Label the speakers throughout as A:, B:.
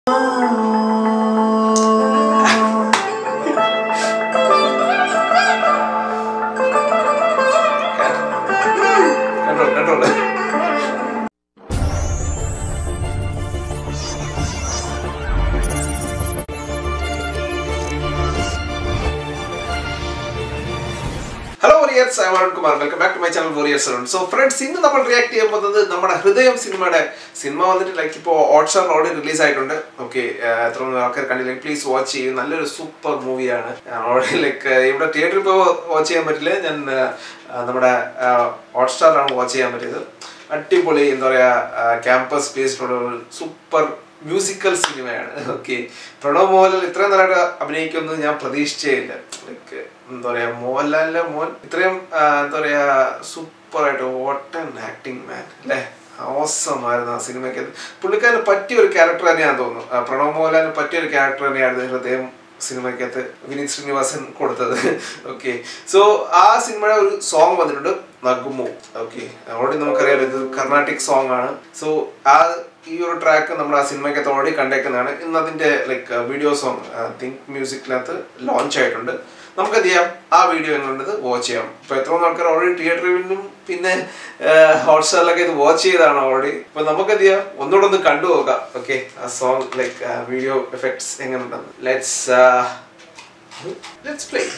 A: കണ്ടോ കണ്ടോ hello warriors I വാണ്ട് Kumar welcome back to my channel warriors so friends ഇന്ന് നമ്മൾ റിയാക്ട് ചെയ്യാൻ പോകുന്നത് നമ്മുടെ ഹൃദയം സിനിമയുടെ സിനിമ വന്നിട്ട് ലൈക്ക് ഇപ്പോൾ ഹോട്ട്സ്റ്റാർ ഓൾറെഡി റിലീസ് ആയിട്ടുണ്ട് ഓക്കെ എത്ര ആൾക്കാർ കണ്ടില്ലെങ്കിൽ പ്ലീസ് വാച്ച് ചെയ്യും നല്ലൊരു സൂപ്പർ മൂവിയാണ് ഓൾറെഡി ലൈക്ക് ഇവിടെ തിയേറ്ററിൽ ഇപ്പോൾ വാച്ച് ചെയ്യാൻ പറ്റില്ല ഞാൻ ആ, നമ്മുടെ ഹോട്ട്സ്റ്റാറിലാണ് വാച്ച് ചെയ്യാൻ പറ്റിയത് അടിപൊളി എന്താ പറയുക ക്യാമ്പസ് ബേസ്ഡുള്ള ഒരു സൂപ്പർ മ്യൂസിക്കൽ സിനിമയാണ് ഓക്കെ പ്രണവ് മോഹൻലാൽ ഇത്രയും നല്ലതായിട്ട് അഭിനയിക്കുമെന്ന് ഞാൻ പ്രതീക്ഷിച്ചേ ഇല്ല ലൈക്ക് എന്താ പറയാ മോഹൻലാലിന്റെ മോൻ ഇത്രയും ആ, എന്താ പറയാ സൂപ്പർ ആയിട്ട് വോട്ട് ആൻഡ് ആക്ടിങ് മാൻ അല്ലേ അവസരമായിരുന്നു ആ സിനിമയ്ക്ക് പുള്ളിക്കാരന് പറ്റിയ ഒരു ക്യാരക്ടർ തന്നെയാണെന്ന് തോന്നുന്നു ആ, പ്രണവ് മോഹൻലാലിന് പറ്റിയ ഒരു ക്യാരക്ടർ തന്നെയായിരുന്നു ഹൃദയം സിനിമയ്ക്കകത്ത് വിനീത് ശ്രീനിവാസൻ കൊടുത്തത് ഓക്കെ സോ ആ സിനിമയുടെ ഒരു സോങ് വന്നിട്ടുണ്ട് നഗുമോ ഓക്കെ ഓൾറെഡി നമുക്കറിയാലോ ഇത് കർണാട്ടിക് സോങ് ആണ് സോ ആ ഈ ഒരു ട്രാക്ക് നമ്മൾ ആ സിനിമയ്ക്കകത്ത് ഓൾറെഡി കണ്ടേക്കുന്നതാണ് ഇന്ന് അതിന്റെ ലൈക്ക് വീഡിയോ സോങ് തിങ്ക് മ്യൂസിക്കിനകത്ത് ലോഞ്ച് ആയിട്ടുണ്ട് നമുക്ക് എന്ത് ചെയ്യാം ആ വീഡിയോ എന്നുള്ളത് വാച്ച് ചെയ്യാം ഇപ്പൊ എത്ര ആൾക്കാർ ഓൾറെഡി തിയേറ്ററിലും പിന്നെ ഹോട്ട്സ്റ്റാറിലൊക്കെ ഇത് വാച്ച് ചെയ്താണ് ഓൾറെഡി അപ്പൊ നമുക്ക് എന്ത് ചെയ്യാം ഒന്നുകൂടെ ഒന്ന് കണ്ടു നോക്കാം ഓക്കെ ആ സോങ് ലൈക്ക് വീഡിയോ എഫക്ട്സ് എങ്ങനെയുണ്ടെന്ന് let's let's play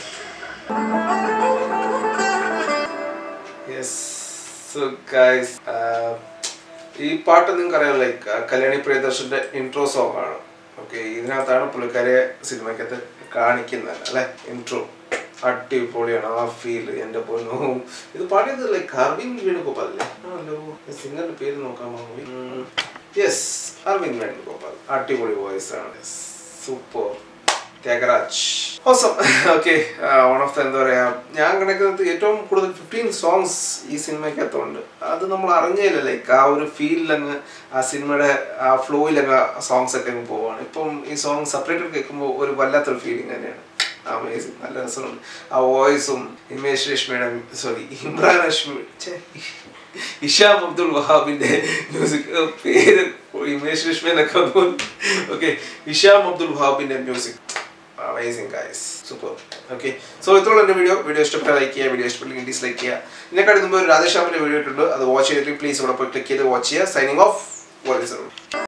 A: yes so guys ഈ പാട്ട് നിങ്ങൾക്ക് അറിയാം ലൈക്ക് കല്യാണി പ്രിയദർശന്റെ ഇൻട്രോ സോങ് ആണ് ഓക്കെ ഇതിനകത്താണ് പുള്ളിക്കാരെ സിനിമയ്ക്കകത്ത് കാണിക്കുന്നത് അല്ലെ ഇൻട്രോ അടിപൊളിയാണ് ആ ഫീൽ എന്റെ പൊന്നു ഇത് പാടിയത് ലൈക്ക് അരവിന്ദ് വേണുഗോപാൽ അല്ലേ ഹലോ സിംഗറിന്റെ പേര് നോക്കാമോ യെസ് അരവിന്ദ് വേണുഗോപാൽ അടിപൊളി വോയിസ് ആണ് super Thyagaraj awesome okay one of the എന്താ പറയാ ഞാൻ കിടക്കുന്നത് ഏറ്റവും കൂടുതൽ ഫിഫ്റ്റീൻ സോങ്സ് ഈ സിനിമയ്ക്കകത്തുണ്ട് അത് നമ്മൾ അറിഞ്ഞില്ല ലൈക്ക് ആ ഒരു ഫീലിൽ അങ്ങ് ആ സിനിമയുടെ ആ ഫ്ലോയിൽ അങ്ങ് സോങ്സ് ഒക്കെ അങ്ങ് പോവാണ് ഇപ്പം ഈ സോങ് സെപ്പറേറ്റ് കേൾക്കുമ്പോൾ ഒരു വല്ലാത്തൊരു ഫീലിംഗ് തന്നെയാണ് അമേസിങ് നല്ല രസമുണ്ട് ആ വോയിസും ഹിമേഷ് രശ്മിയുടെ സോറി ഇമ്രാൻ രശ്മി ഛെ, ഇഷാം അബ്ദുൾ വഹാബിന്റെ മ്യൂസിക് പേര് ഹിമേഷ് രശ്മി എന്നൊക്കെ ഓക്കെ ഇഷാം അബ്ദുൾ വഹാബിന്റെ music amazing guys super okay so ഇത്രയുള്ള എൻ്റെ വീഡിയോ വീഡിയോ ഇഷ്ടപ്പെട്ടാൽ ലൈക്ക് ചെയ്യുക വീഡിയോ ഇഷ്ടപ്പെട്ടില്ലെങ്കിൽ ഡിസ്ലൈക്ക് ചെയ്യുക ഇതിനെക്കാട്ടി മുമ്പ് ഒരു രാധേശ്യാമിൻ്റെ വീഡിയോ ഇട്ടുണ്ട് അത് വാച്ച് ചെയ്തിട്ട് പ്ലീസ് ഇവിടെ പോയി ക്ലിക്ക് ചെയ്ത് വാച്ച് ചെയ്യുക സൈനിങ് ഓഫ് വാട്സ്